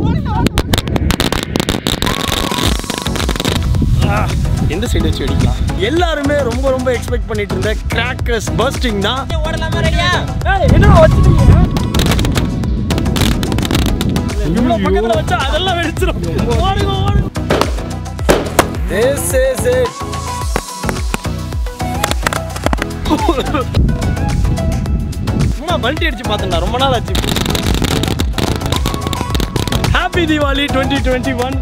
ஆ, எந்த சைடு வச்சு வெடிக்கலாம் எல்லாருமே ரொம்ப ரொம்ப எக்ஸ்பெக்ட் பண்ணிட்டு இருந்த கிராக்கர்ஸ் பர்ஸ்டிங் தான் ஏய், என்னடா வச்சிட்டீங்க இவ்வளவு பக்கத்துல வச்சா அதெல்லாம் வெடிச்சிடும் ஓடுங்க ஓடுங்க This is it. சும்மா பல்ட்டி அடிச்சு பார்த்தேன்டா ரொம்ப நாள் ஆச்சு happy Deepavali twenty twenty one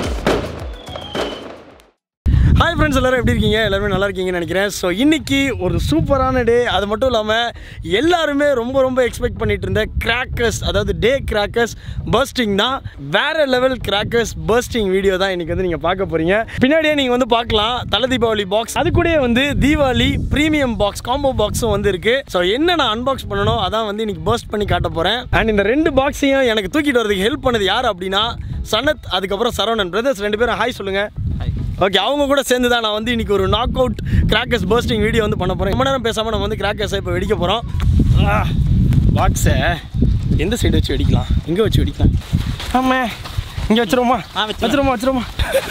hi friends எல்லாரும் எப்படி இருக்கீங்க எல்லாருமே நல்லா இருக்கீங்கன்னு நினைக்கிறேன் ஸோ இன்னைக்கு ஒரு சூப்பரான டே அது மட்டும் இல்லாமல் எல்லாருமே ரொம்ப ரொம்ப எக்ஸ்பெக்ட் பண்ணிட்டு இருந்த கிராக்கர்ஸ் அதாவது டே கிராக்கர்ஸ் பர்ஸ்டிங் தான் வேற லெவல் கிராக்கர்ஸ் பர்ஸ்டிங் வீடியோ தான் இன்னைக்கு வந்து நீங்கள் பார்க்க போறீங்க பின்னாடியே நீங்கள் வந்து பார்க்கலாம் தலை தீபாவளி பாக்ஸ் அது கூடயே வந்து தீபாவளி ப்ரீமியம் பாக்ஸ் காம்போ பாக்ஸும் வந்து இருக்கு ஸோ என்ன நான் அன்பாக்ஸ் பண்ணணும் அதான் வந்து இன்னைக்கு பர்ஸ்ட் பண்ணி காட்ட போகிறேன் அண்ட் இந்த ரெண்டு பாக்ஸையும் எனக்கு தூக்கிட்டு வரதுக்கு ஹெல்ப் பண்ணது யார் அப்படின்னா சனத் அதுக்கப்புறம் சரவணன் பிரதர்ஸ் ரெண்டு பேரும் ஹாய் சொல்லுங்க ஓகே அவங்க கூட சேர்ந்து தான் நான் வந்து இன்னைக்கு ஒரு knock out crackers bursting video வந்து பண்ண போகிறேன் ரொம்ப நேரம் பேசாமல் நம்ம வந்து கிராக்கர்ஸை இப்போ வெடிக்க போகிறோம் பாக்ஸை எந்த சைடு வச்சு வெடிக்கலாம் எங்கே வச்சு வெடிக்கலாம் ஆமாம் இங்கே வச்சிருவோமா வச்சிருவோமா வச்சிருவோமா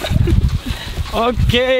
ஓகே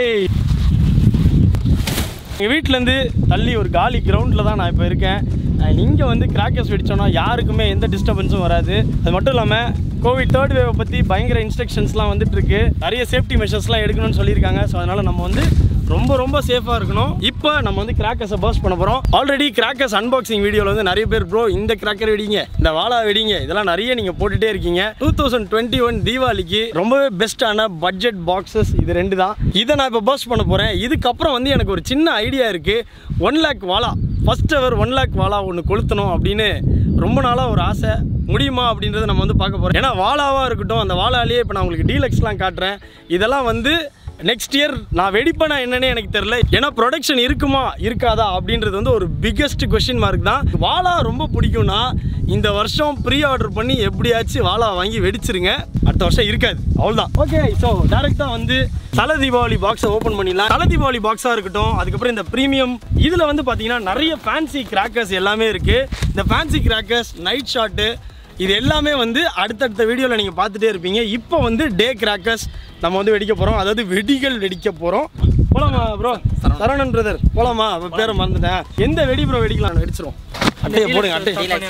எங்கள் வீட்டிலேருந்து தள்ளி ஒரு காலி கிரவுண்டில் தான் நான் இப்போ இருக்கேன் அண்ட் இங்கே வந்து கிராக்கர்ஸ் வெடிச்சோன்னா யாருக்குமே எந்த டிஸ்டர்பன்ஸும் வராது அது மட்டும் இல்லாமல் கோவிட் தேர்ட் வேவை பற்றி பயங்கர இன்ஸ்ட்ரக்ஷன்ஸ்லாம் வந்துட்டு இருக்கு நிறைய சேஃப்டி மெஷர்ஸ்லாம் எடுக்கணும்னு சொல்லியிருக்காங்க ஸோ அதனால் நம்ம வந்து ரொம்ப ரொம்ப சேஃபாக இருக்கணும் இப்போ நம்ம வந்து கிராக்கர்ஸை பர்ஸ்ட் பண்ண போகிறோம் ஆல்ரெடி கிராக்கர்ஸ் அன்பாக்சிங் வீடியோவில் வந்து நிறைய பேர் ப்ரோ இந்த கிராக்கர் வெடிங்க இந்த வாழா வெடிங்க இதெல்லாம் நிறைய நீங்கள் போட்டுட்டே இருக்கீங்க டூ தௌசண்ட் டுவெண்ட்டி ஒன் தீபாவளிக்கு ரொம்பவே பெஸ்ட்டான பட்ஜெட் பாக்ஸஸ் இது ரெண்டு தான் இதை நான் இப்போ பர்ஸ்ட் பண்ண போகிறேன் இதுக்கப்புறம் வந்து எனக்கு ஒரு சின்ன ஐடியா இருக்குது ஒன் லேக் வாழா ஃபர்ஸ்ட் எவர் ஒன் லேக் வாழா ஒன்று கொளுத்தணும் அப்படின்னு ரொம்ப நாளாக ஒரு ஆசை முடியுமா அப்படின்றத நம்ம வந்து பார்க்க போகிறோம் ஏன்னா வாழாவாக இருக்கட்டும் அந்த வாழாலேயே இப்போ நான் உங்களுக்கு டீலக்ஸ்லாம் காட்டுறேன் இதெல்லாம் வந்து நெக்ஸ்ட் இயர் நான் வெடிப்பேனா என்னன்னு எனக்கு தெரியல ஏன்னா ப்ரொடக்ஷன் இருக்குமா இருக்காதா அப்படின்றது வந்து ஒரு பிக்கெஸ்ட் கொஷின் மார்க் தான் வாழா ரொம்ப பிடிக்கும்னா இந்த வருஷம் ப்ரீ ஆர்டர் பண்ணி எப்படியாச்சும் வாழா வாங்கி வெடிச்சிருங்க அடுத்த வருஷம் இருக்காது அவ்வளோதான் ஓகே ஸோ டேரெக்டாக வந்து தலை தீபாவளி பாக்ஸை ஓப்பன் பண்ணிடலாம் தலை தீபாவளி பாக்ஸாக இருக்கட்டும் அதுக்கப்புறம் இந்த ப்ரீமியம் இதில் வந்து பார்த்தீங்கன்னா நிறைய ஃபேன்சி கிராக்கர்ஸ் எல்லாமே இருக்குது இந்த ஃபேன்சி கிராக்கர்ஸ் நைட் ஷாட்டு இது எல்லாமே வந்து அடுத்தடுத்த வீடியோவில் நீங்கள் பார்த்துட்டே இருப்பீங்க இப்போ வந்து டே கிராக்கர்ஸ் நம்ம வந்து வெடிக்க போகிறோம் அதாவது வெடிகள் வெடிக்க போகிறோம் போலாமா ப்ரோ சரவணன் பிரதர் போலாமா அவ பேரை மறந்துட்டேன் எந்த வெடி ப்ரோ வெடிக்கலாம் வெடிச்சிரும் அட்டையை போடுங்க அட்டை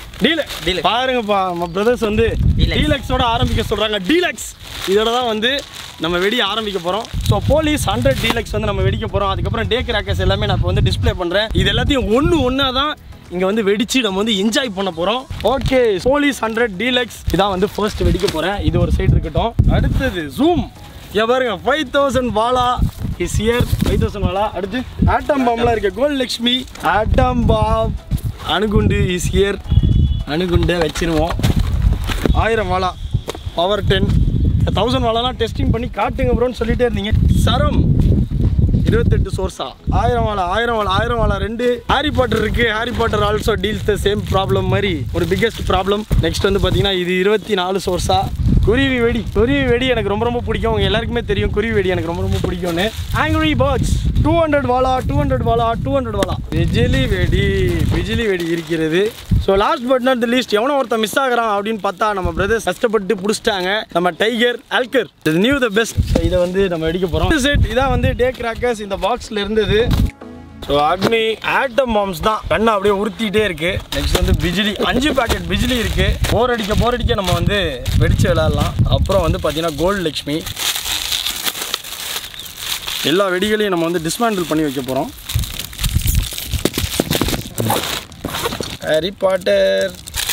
டீல பாருங்கப்பா நம்ம பிரதர்ஸ் வந்து டீலக்ஸோட ஆரம்பிக்க சொல்கிறாங்க டீலக்ஸ் இதோட தான் வந்து நம்ம வெடி ஆரம்பிக்க போகிறோம் ஸோ போலீஸ் ஹண்ட்ரட் டீலக்ஸ் வந்து நம்ம வெடிக்க போகிறோம் அதுக்கப்புறம் டே கிராக்கர்ஸ் எல்லாமே நான் இப்போ வந்து டிஸ்ப்ளே பண்ணுறேன் இது எல்லாத்தையும் ஒன்று ஒன்றா தான் இங்கே வந்து வெடிச்சு நம்ம வந்து என்ஜாய் பண்ண போகிறோம் ஓகே போலீஸ் ஹண்ட்ரட் டீலக்ஸ் இதான் வந்து ஃபர்ஸ்ட் வெடிக்க போகிறேன் இது ஒரு சைடு இருக்கட்டும் அடுத்தது ஜூம் இங்க பாருங்க ஃபைவ் தௌசண்ட் வாலா இஸ் இயர் ஃபைவ் தௌசண்ட் வாலா அடுத்து ஆட்டம் பாம்லாம் இருக்கு கோல்ட் லக்ஷ்மி ஆட்டம் பாம் அணுகுண்டு இஸ் இயர் அணுகுண்டை வச்சிருவோம் ஆயிரம் வாலா பவர் டென் தௌசண்ட் வாலாலாம் டெஸ்டிங் பண்ணி காட்டுங்க ப்ரோன்னு சொல்லிட்டே இருந்தீங்க சரம் இருபத்தெட்டு சோர்ஸா ஆயிரம் வாழை ஆயிரம் வாழை ஆயிரம் வாழை ரெண்டு ஹாரி பாட்டர் இருக்கு Harry Potter also deals the same problem மாதிரி ஒரு பிக்கெஸ்ட் ப்ராப்ளம் நெக்ஸ்ட் வந்து பார்த்தீங்கன்னா இது இருபத்தி நாலு சோர்ஸா குருவி வெடி குருவி வெடி எனக்கு ரொம்ப ரொம்ப பிடிக்கும் உங்க எல்லாருக்குமே தெரியும் குருவி வெடி எனக்கு ரொம்ப ரொம்ப பிடிக்கும்னு ஆங்கிரி பேர்ட்ஸ் டூ ஹண்ட்ரட் வாலா டூ ஹண்ட்ரட் வாலா டூ ஹண்ட்ரட் வாலா பிஜிலி வெடி பிஜிலி வெடி இருக்கிறது so last but not the least எவனோ ஒருத்தன் மிஸ் ஆகுறான் அப்படின்னு பார்த்தா நம்ம பிரதர்ஸ் கஷ்டப்பட்டு பிடிச்சிட்டாங்க நம்ம டைகர் ஆல்கர் நியூ த பெஸ்ட் இதை வந்து நம்ம வெடிக்க போகிறோம் செட் இதான் வந்து டே கிராக்கர்ஸ் இந்த பாக்ஸில் இருந்தது ஸோ அக்னி ஆட்டம் பாம்ஸ் தான் கண்ணை அப்படியே உறுத்திட்டே இருக்கு நெக்ஸ்ட் வந்து பிஜிலி அஞ்சு பாக்கெட் பிஜிலி இருக்கு போர் அடிக்க போர் அடிக்க நம்ம வந்து வெடிச்சு விளையாடலாம் அப்புறம் வந்து பார்த்தீங்கன்னா கோல்டு லக்ஷ்மி எல்லா வெடிகளையும் நம்ம வந்து டிஸ்மேண்டில் பண்ணி வைக்க போகிறோம் ஹாரி பாட்டர்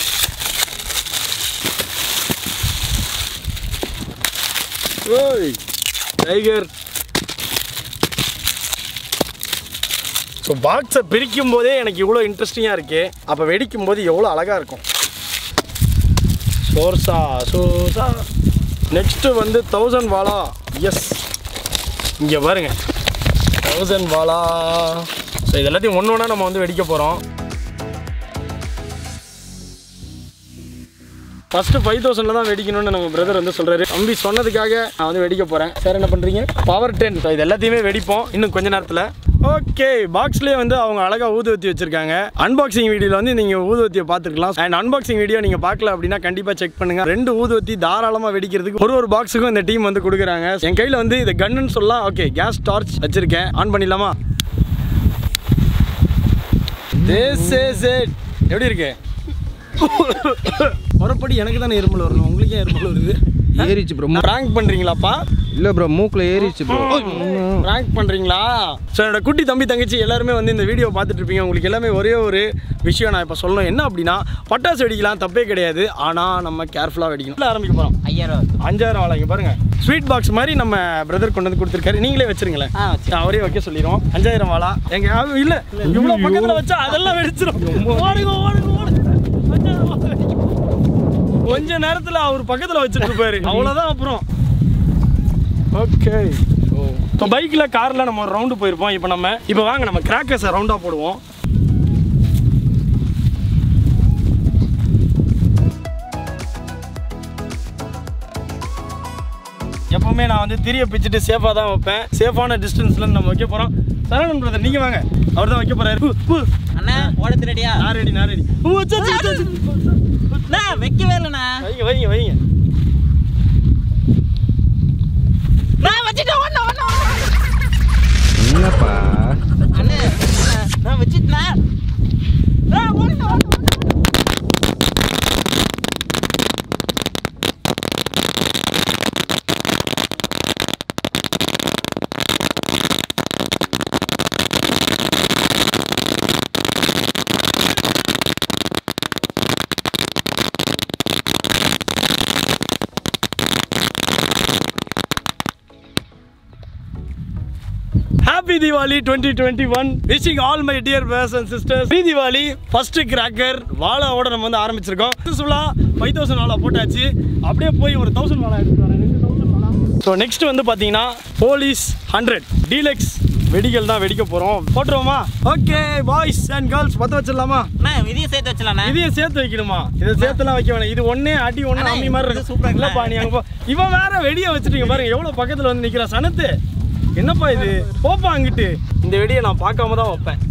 ஓய் டைகர் ஸோ பாக்ஸை பிரிக்கும் போதே எனக்கு இவ்வளோ இன்ட்ரெஸ்டிங்காக இருக்கு அப்போ வெடிக்கும் போது எவ்வளோ அழகாக இருக்கும் சோர்ஸா சோசா நெக்ஸ்ட்டு வந்து தௌசண்ட் வாலா எஸ் இங்கே பாருங்க தௌசண்ட் வாலா ஸோ இது எல்லாத்தையும் ஒன்று ஒன்றா நம்ம வந்து வெடிக்க போகிறோம் ஃபர்ஸ்ட் ஃபைவ் தௌசண்ட்ல தான் வெடிக்கணும்னு நம்ம பிரதர் வந்து சொல்றாரு தம்பி சொன்னதுக்காக நான் வந்து வெடிக்க போறேன் சார் என்ன பண்றீங்க பவர் டென் இது எல்லாத்தையுமே வெடிப்போம் இன்னும் கொஞ்ச நேரத்தில் ஓகே பாக்ஸ்லேயே வந்து அவங்க அழகாக ஊதுவத்தி வச்சிருக்காங்க அன்பாக்சிங் வீடியோவில் வந்து நீங்கள் ஊதுவத்தியை பார்த்துருக்கலாம் அண்ட் அன்பாக்சிங் வீடியோ நீங்கள் பார்க்கல அப்படின்னா கண்டிப்பாக செக் பண்ணுங்க ரெண்டு ஊதுவத்தி தாராளமாக வெடிக்கிறதுக்கு ஒரு ஒரு பாக்ஸுக்கும் இந்த டீம் வந்து கொடுக்குறாங்க என் கையில் வந்து இது கன்னுன்னு சொல்லலாம் ஓகே கேஸ் டார்ச் வச்சிருக்கேன் ஆன் பண்ணிடலாமா This is it. எப்படி இருக்கு மறுபடி எனக்கு தானே இருமல் வரணும் உங்களுக்கு ஏன் இருமல் வருது ஏறிச்சு ப்ரோ ப்ராங்க் பண்ணுறீங்களாப்பா இல்லை ப்ரோ மூக்கில் ஏறிச்சு ப்ரோ ப்ராங்க் பண்ணுறீங்களா ஸோ என்னோட குட்டி தம்பி தங்கச்சி எல்லாருமே வந்து இந்த வீடியோ பார்த்துட்டு இருப்பீங்க உங்களுக்கு எல்லாமே ஒரே ஒரு விஷயம் நான் இப்போ சொல்லணும் என்ன அப்படின்னா பட்டாசு வெடிக்கலாம் தப்பே கிடையாது ஆனால் நம்ம கேர்ஃபுல்லாக வெடிக்கணும் இல்லை ஆரம்பிக்க போகிறோம் ஐயாயிரம் அஞ்சாயிரம் வாழை இங்கே பாருங்க ஸ்வீட் பாக்ஸ் மாதிரி நம்ம பிரதர் கொண்டு வந்து கொடுத்துருக்காரு நீங்களே வச்சிருங்களேன் ஆ, வச்சிருக்கேன். நான் அவரே வைக்க சொல்லிடுவோம் அஞ்சாயிரம் வாழா எங்க யாரும் இல்ல இவ்வளோ பக்கத்தில் வச்சா அதெல்லாம் வெடிச்சிடும் ஓடுங்க ஓடுங்க ஓடுங்க அஞ்சாயிரம் வாழை வெடிக்கும். கொஞ்ச நேரத்தில் அவர் பக்கத்தில் வச்சுட்டு இருப்பாரு அவ்வளோதான் அப்புறம் ஓகே இப்போ பைக்கில் காரில் நம்ம ஒரு ரவுண்டு போயிருப்போம் இப்போ நம்ம இப்போ வாங்க நம்ம கிராக்கர்ஸை ரவுண்டாக போடுவோம் எப்பவுமே நான் வந்து திரிய பிச்சுட்டு சேஃபாக தான் வைப்பேன் சேஃபான டிஸ்டன்ஸில் நம்ம வைக்க போகிறோம் சரவணன் பிரதர் நீங்கள் வாங்க அவர் தான் வைக்க போகிறாரு அண்ணா ஓட ரெடியா நான் ரெடி நான் ரெடி அண்ணா வைக்கவே இல்லைண்ணா வைங்க வைங்க வைங்க நான் வச்சுட்டேன் ஒண்ணு ஒண்ணு என்னப்பா அண்ணே அண்ணா, நான் வச்சுட்டேன் ஒண்ணு ஒண்ணு happy Deepavali twenty twenty one wishing all my dear brothers and sisters happy Deepavali first cracker வாழாவோட நம்ம வந்து ஆரம்பிச்சிருக்கோம் சுலா ஃபைவ் தௌசண்ட் வாழா போட்டாச்சு அப்படியே போய் ஒரு தௌசண்ட் வாழா எடுத்து வரேன் ரெண்டு தௌசண்ட் வாழா ஸோ நெக்ஸ்ட் வந்து பார்த்தீங்கன்னா போலீஸ் ஹண்ட்ரட் டீலக்ஸ் வெடிகள் தான் வெடிக்க போகிறோம் போட்டுருவோமா ஓகே பாய்ஸ் அண்ட் கேர்ள்ஸ் பற்ற வச்சிடலாமா அண்ணா இதையும் சேர்த்து வச்சலாண்ணா இதையும் சேர்த்து வைக்கணுமா இதை சேர்த்துலாம் வைக்க வேணாம் இது ஒண்ணே அடி ஒண்ணு அண்ணா, அம்மி மாதிரி இது இருக்கு சூப்பரா இல்லப்பா நீ அங்க போ இவன் வேற வெடியை வச்சிருக்கீங்க பாருங்க எவ்வளவு பக்கத்துல வந்து நிக்கிற சனத்து என்னப்பா இது போப்பா அங்கிட்டு இந்த வெடியை நான் பார்க்காம தான் வைப்பேன்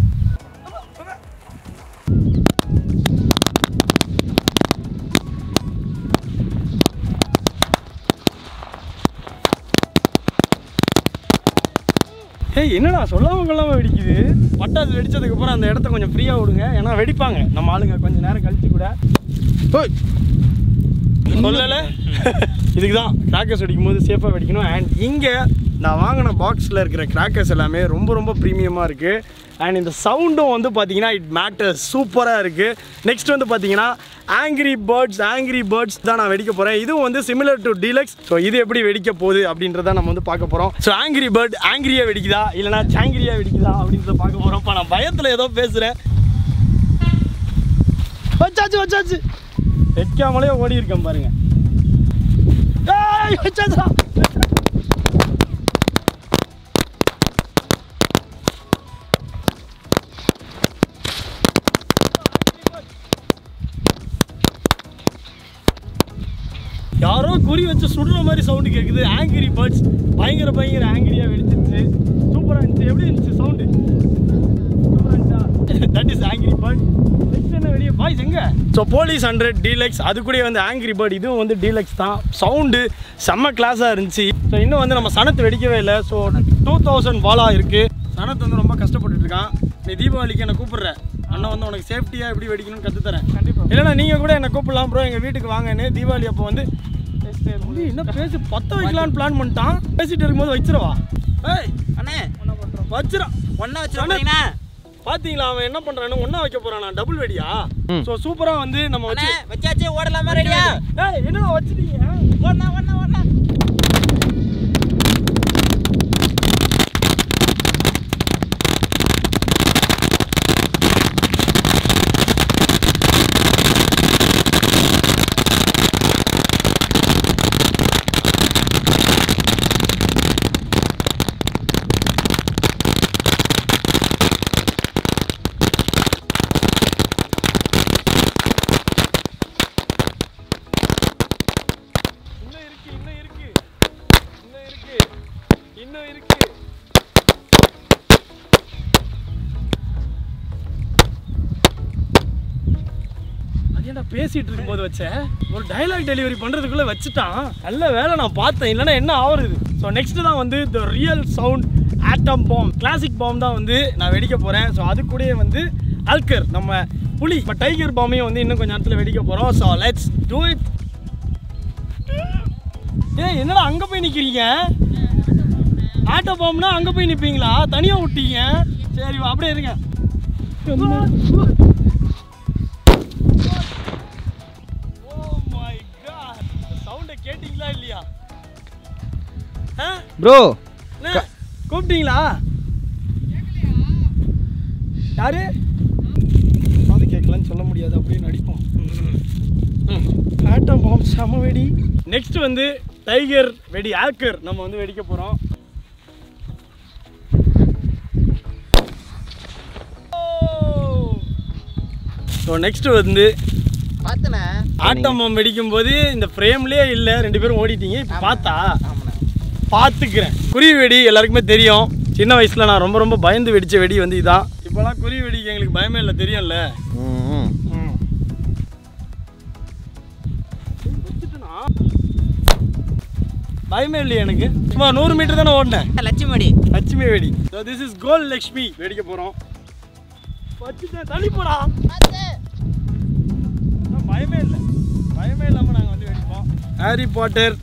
ஏய் என்னடா சொல்லாம கொள்ளாம வெடிக்குது பட்டாசு வெடிச்சதுக்கு அப்புறம் அந்த இடத்த கொஞ்சம் ஃப்ரீயா விடுங்க ஏன்னா வெடிப்பாங்க நம்ம ஆளுங்க கொஞ்ச நேரம் கழிச்சு கூட ஓய் சொல்லலை இதுக்கு தான் கிராக்கர்ஸ் வெடிக்கும் போது சேஃபாக வெடிக்கணும் அண்ட் இங்கே நான் வாங்கின பாக்ஸில் இருக்கிற கிராக்கர்ஸ் எல்லாமே ரொம்ப ரொம்ப ப்ரீமியமாக இருக்குது அண்ட் இந்த சவுண்டும் வந்து பார்த்தீங்கன்னா இட் மேட்டர்ஸ் சூப்பராக இருக்குது நெக்ஸ்ட் வந்து பார்த்தீங்கன்னா ஆங்கிரி பேர்ட்ஸ் ஆங்கிரி பேர்ட்ஸ் தான் நான் வெடிக்க போகிறேன் இதுவும் வந்து சிமிலர் டு டீலக்ஸ் ஸோ இது எப்படி வெடிக்க போகுது அப்படின்றத நம்ம வந்து பார்க்க போகிறோம் ஸோ ஆங்கிரி பேர்ட் ஆங்கிரியாக வெடிக்குதா இல்லைனா சாங்கிரியாக வெடிக்குதா அப்படின்றத பார்க்க போகிறோம் இப்போ நான் பயத்தில் ஏதோ பேசுகிறேன் வச்சாச்சு வச்சாச்சு வைக்காமலே ஓடி இருக்கேன் பாருங்க ஏய், வச்சாச்சுடா. யாரோ குறி வச்சு சுடுற மாதிரி சவுண்டு கேட்குது ஆங்கிரி பேர்ட்ஸ் பயங்கர பயங்கர ஆங்கிரியாக வெடிச்சிருச்சு சூப்பராக இருந்துச்சு எப்படி இருந்துச்சு sound that is angry bird next என்ன வெளியே பாய்ஸ் எங்க ஸோ போலீஸ் ஹண்ட்ரட் டீலக்ஸ் அது கூட வந்து ஆங்கிரி பேர்ட் இதுவும் வந்து டீலக்ஸ் தான் சவுண்டு செம்ம கிளாஸாக இருந்துச்சு ஸோ இன்னும் வந்து நம்ம சனத்து வெடிக்கவே இல்லை ஸோ டூ தௌசண்ட் பாலா இருக்கு சனத்து வந்து ரொம்ப கஷ்டப்பட்டுட்டு இருக்கான் நீ தீபாவளிக்கு என்னை கூப்பிடுற அண்ணன் வந்து உனக்கு சேஃப்டியாக எப்படி வெடிக்கணும்னு கற்றுத்தரேன் கண்டிப்பாக இல்லைனா நீங்கள் கூட என்னை கூப்பிடலாம் ப்ரோ எங்கள் வீட்டுக்கு வாங்கன்னு தீபாவளி அப்போ வந்து தம்பி, என்ன பேசி பத்த வைக்கலான்னு பிளான் பண்ணிட்டான் பேசிட்டு இருக்கும்போது வச்சிரவா ஏய் அண்ணே வச்சிரா ஒண்ணா வச்சுருக்கீங்கண்ணா பாத்தீங்களா அவன் என்ன பண்றான்னு ஒண்ணா வைக்க போறான் டபுள் வெடியா சோ சூப்பரா வந்து நம்ம அண்ணே வச்சு வச்சாச்சு ஓடலாமா ரெடியா ஏய் என்னடா வச்சிட்டீங்க ஓடனா ஓடனா ஓடனா இன்னும் இருக்கு இன்னும் இருக்கு இன்னும் இருக்கு இன்னும் இருக்கு பேசிட்டு இருக்கும்போது வச்சேன் ஒரு டைலாக் டெலிவரி பண்றதுக்குள்ள வச்சுட்டான் நல்ல வேலை நான் பார்த்தேன் இல்லைன்னா என்ன ஆகுறது ஸோ நெக்ஸ்ட் தான் வந்து the real sound atom bomb classic bomb தான் வந்து நான் வெடிக்க போறேன் ஸோ அது கூடயே வந்து அல்கர் நம்ம புலி இப்போ டைகர் பாமையும் வந்து இன்னும் கொஞ்ச நேரத்தில் வெடிக்க போறோம் ஸோ லெட்ஸ் டூ இட் ஏய் என்னடா அங்க போய் நிக்கிறீங்க ஆட்டோ பாம்னா அங்க போய் நிப்பீங்களா தனியா விட்டீங்க சரி வா, அப்படியே இருங்க Oh my God. இந்த sound அ கேட்டீங்களா இல்லையா ஆ? ப்ரோ அண்ணே, கூப்பிட்டீங்களா யாரு காது கேட்கலன்னு சொல்ல முடியாது அப்படியே நடிப்போம் ஆட்டம் பாம் செம வெடி நெக்ஸ்ட் வந்து டைகர் வெடி ஆக்கர் நம்ம வந்து வெடிக்க போகிறோம் ஸோ நெக்ஸ்ட் வந்து பார்த்தனே ஆட்டம் பாம் வெடிக்கும் போது இந்த ஃப்ரேம்லேயே இல்லை ரெண்டு பேரும் ஓடிட்டீங்க இப்போ பார்த்தா ஆமாண்ணே பார்த்துக்கிறேன் குருவி வெடி எல்லாருக்குமே தெரியும் சின்ன வயசில் நான் ரொம்ப ரொம்ப பயந்து வெடித்த வெடி வந்து இதான் இப்போலாம் குருவி வெடிக்கு எங்களுக்கு பயமே இல்லை தெரியும்ல ம் பயமே இல்லையே எனக்கு சும்மா நூறு மீட்டர் தானே ஓடினேன் லட்சுமடி லட்சுமி வெடி ஸோ திஸ் இஸ் கோல் லக்ஷ்மி வெடிக்க போகிறோம் வச்சுட்டேன் தள்ளி போடா ஆனா, பயமே இல்லை பயமே இல்லாமல் நாங்கள் வந்து வெடிப்போம் ஹாரி பாட்டர்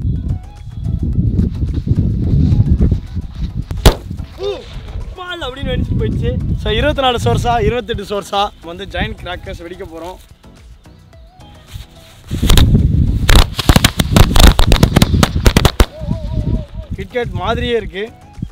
பால் அப்படின்னு வெடிச்சு போயிடுச்சு ஸோ இருபத்தி நாலு சோர்ஸா இருபத்தெட்டு சோர்ஸா வந்து ஜாயின்ட் கிராக்கர்ஸ் வெடிக்க போகிறோம் கிட்கேட் மாதிரியே இருக்கு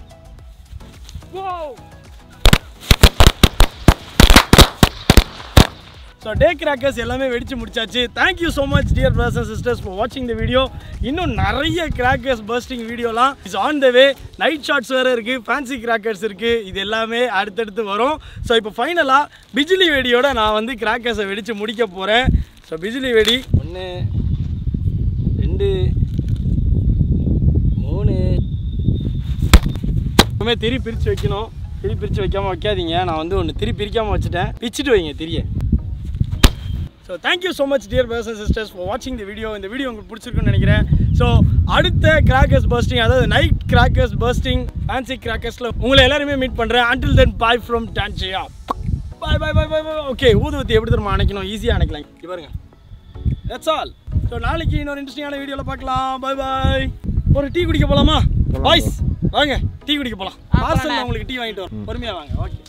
ஸோ டே கிராக்கர்ஸ் எல்லாமே வெடிச்சு முடிச்சாச்சு thank you so much dear brothers and sisters for வாட்சிங் த வீடியோ இன்னும் நிறைய கிராக்கர்ஸ் பர்ஸ்டிங் வீடியோலாம் is on the way night shots வேறு இருக்குது ஃபேன்சி கிராக்கர்ஸ் இருக்குது இது எல்லாமே அடுத்தடுத்து வரும் ஸோ இப்போ ஃபைனலாக பிஜிலி வெடியோட நான் வந்து கிராக்கர்ஸை வெடித்து முடிக்க போகிறேன் ஸோ பிஜிலி வெடி ஒன்று ரெண்டு மூணு எப்பவுமே திரி பிரித்து வைக்கணும் திரி பிரித்து வைக்காமல் வைக்காதீங்க நான் வந்து ஒன்று திரி பிரிக்காமல் வச்சுட்டேன் பிச்சுட்டு வைங்க திரிய so thank you so much dear brothers and sisters for வாட்சிங் த வீடியோ இந்த வீடியோ உங்களுக்கு பிடிச்சிருக்குன்னு நினைக்கிறேன் ஸோ அடுத்த கிராக்கர்ஸ் பர்ஸ்டிங் அதாவது நைட் கிராக்கர்ஸ் பர்ஸ்டிங் ஃபேன்சி கிராக்கர்ஸில் உங்களை எல்லாருமே மீட் பண்ணுறேன் அன்டில் தென் பாய் ஃப்ரம் டான்சியா bye bye bye bye bye okay ஊதுவத்தி எப்படி தெரியுமா அணைக்கணும் ஈஸியாக அணைக்கலாம் இங்க பாருங்க தட்ஸ் ஆல் ஸோ நாளைக்கு இன்னொரு இன்ட்ரெஸ்டிங்கான வீடியோவில் பார்க்கலாம் பாய் பாய் ஒரு டீ குடிக்க போகலாமா பாய்ஸ் வாங்க டீ குடிக்க போகலாம் பார்சல் உங்களுக்கு டீ வாங்கிட்டு வரோம் பொறுமையாக வாங்க ஓகே